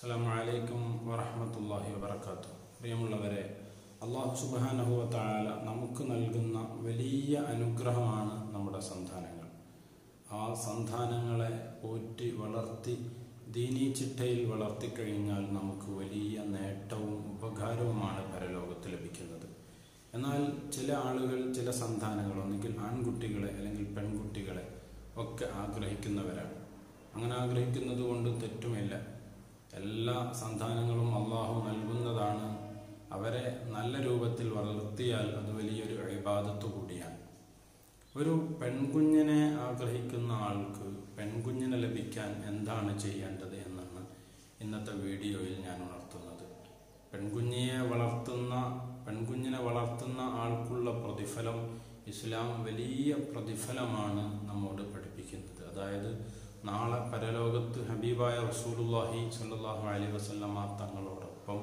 അസ്സലാമു അലൈക്കും വറഹ്മത്തുള്ളാഹി വബറകാതുഹു പ്രിയമുള്ളവരെ അള്ളാഹു സുബ്ഹാനഹു വതആല നമുക്ക് നൽകുന്ന വലിയ അനുഗ്രഹമാണ് നമ്മുടെ സന്താനങ്ങൾ ആ സന്താനങ്ങളെ പോറ്റി വളർത്തി ദീനീ ചിട്ടയിൽ വളർത്തിക്കഴിഞ്ഞാൽ നമുക്ക് വലിയ നേട്ടവും ഉപകാരവുമാണ് പരലോകത്ത് ലഭിക്കുന്നത് എന്നാൽ ചില ആളുകൾ ചില സന്താനങ്ങൾ ഒന്നുകിൽ ആൺകുട്ടികളെ അല്ലെങ്കിൽ പെൺകുട്ടികളെ ഒക്കെ ആഗ്രഹിക്കുന്നവരാണ് അങ്ങനെ ആഗ്രഹിക്കുന്നത് കൊണ്ട് തെറ്റുമില്ല എല്ലാ സന്താനങ്ങളും അള്ളാഹു നൽകുന്നതാണ് അവരെ നല്ല രൂപത്തിൽ വളർത്തിയാൽ അത് വലിയൊരു അഴിബാദത്ത് കൂടിയാണ് ഒരു പെൺകുഞ്ഞിനെ ആഗ്രഹിക്കുന്ന ആൾക്ക് പെൺകുഞ്ഞിനെ ലഭിക്കാൻ എന്താണ് ചെയ്യേണ്ടത് എന്നാണ് ഇന്നത്തെ വീഡിയോയിൽ ഞാൻ ഉണർത്തുന്നത് പെൺകുഞ്ഞിയെ വളർത്തുന്ന പെൺകുഞ്ഞിനെ വളർത്തുന്ന ആൾക്കുള്ള പ്രതിഫലം ഇസ്ലാം വലിയ പ്രതിഫലമാണ് നമ്മോട് പഠിപ്പിക്കുന്നത് അതായത് നാളെ പരലോകത്ത് ഹബീബായ റസൂലുല്ലാഹി സല്ലാഹു അലൈഹി വസല്ലമ തങ്ങളോടൊപ്പം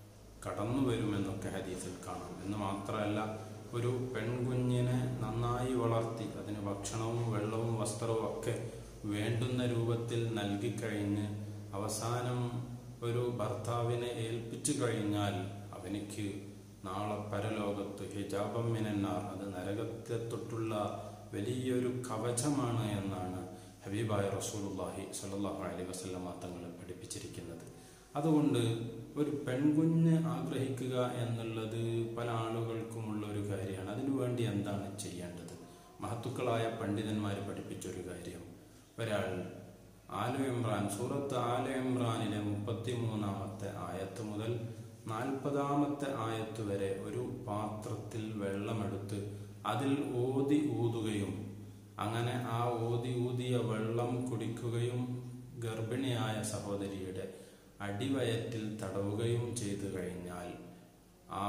കടന്നു വരുമെന്നൊക്കെ ഹദീസിൽ കാണാം എന്ന് മാത്രമല്ല ഒരു പെൺകുഞ്ഞിനെ നന്നായി വളർത്തി അതിന് ഭക്ഷണവും വെള്ളവും വസ്ത്രവും ഒക്കെ വേണ്ടുന്ന രൂപത്തിൽ നൽകിക്കഴിഞ്ഞ് അവസാനം ഒരു ഭർത്താവിനെ ഏൽപ്പിച്ചു കഴിഞ്ഞാൽ അവനിക്ക് നാളെ പരലോകത്ത് ഹിജാബം മിനന്നാർ അത് നരകത്തെ തൊട്ടുള്ള വലിയൊരു കവചമാണ് എന്നാണ് ഹബീബായ റസൂലുല്ലാഹി സല്ലാഹു അലൈഹി വസല്ലമ തങ്ങൾ പഠിപ്പിച്ചിരിക്കുന്നത് അതുകൊണ്ട് ഒരു പെൺകുഞ്ഞ് ആഗ്രഹിക്കുക എന്നുള്ളത് പല ആളുകൾക്കുമുള്ള ഒരു കാര്യമാണ് അതിനുവേണ്ടി എന്താണ് ചെയ്യേണ്ടത് മഹത്തുക്കളായ പണ്ഡിതന്മാർ പഠിപ്പിച്ചൊരു കാര്യം ഒരാൾ ആലു ഇമ്രാൻ സൂറത്ത് ആലു ഇമ്രാനിലെ മുപ്പത്തി മൂന്നാമത്തെ ആയത്ത് മുതൽ നാൽപ്പതാമത്തെ ആയത്ത് വരെ ഒരു പാത്രത്തിൽ വെള്ളമെടുത്ത് അതിൽ ഓതി ഊതുകയും അങ്ങനെ ആ ഓതി ഊതിയ വെള്ളം കുടിക്കുകയും ഗർഭിണിയായ സഹോദരിയുടെ അടിവയറ്റിൽ തടവുകയും ചെയ്തു കഴിഞ്ഞാൽ ആ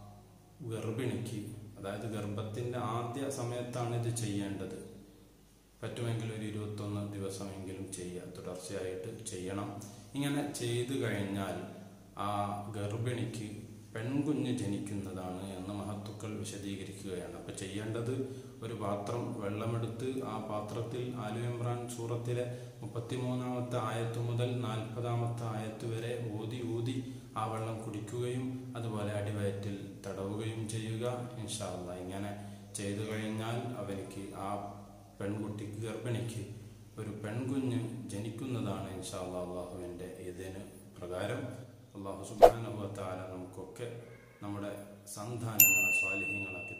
ഗർഭിണിക്ക് അതായത് ഗർഭത്തിന്റെ ആദ്യ സമയത്താണ് ഇത് ചെയ്യേണ്ടത് പറ്റുമെങ്കിൽ ഒരു ഇരുപത്തൊന്ന് ദിവസമെങ്കിലും ചെയ്യുക തുടർച്ചയായിട്ട് ചെയ്യണം ഇങ്ങനെ ചെയ്തു കഴിഞ്ഞാൽ ആ ഗർഭിണിക്ക് പെൺകുഞ്ഞ് ജനിക്കുന്നതാണ് എന്ന് മഹത്തുക്കൾ വിശദീകരിക്കുകയാണ് അപ്പൊ ചെയ്യേണ്ടത് ഒരു പാത്രം വെള്ളമെടുത്ത് ആ പാത്രത്തിൽ ആലു ഇമ്രാൻ സൂറത്തിലെ മുപ്പത്തിമൂന്നാമത്തെ ആയത്ത് മുതൽ നാൽപ്പതാമത്തെ ആയത്ത് വരെ ഊതി ഊതി ആ വെള്ളം കുടിക്കുകയും അതുപോലെ അടിവയറ്റിൽ തടവുകയും ചെയ്യുക ഇൻഷാല്ല ഇങ്ങനെ ചെയ്തു കഴിഞ്ഞാൽ അവനിക്ക് ആ പെൺകുട്ടിക്ക് ഗർഭിണിക്ക് ഒരു പെൺകുഞ്ഞ് ജനിക്കുന്നതാണ് ഇൻഷാല്ല അള്ളാഹുവിൻ്റെ ഇതിന് പ്രകാരം അള്ളാഹു സുബാനുഭവത്താല നമുക്കൊക്കെ നമ്മുടെ സന്താനങ്ങളെ സ്വാലിഹ്യങ്ങളാക്കി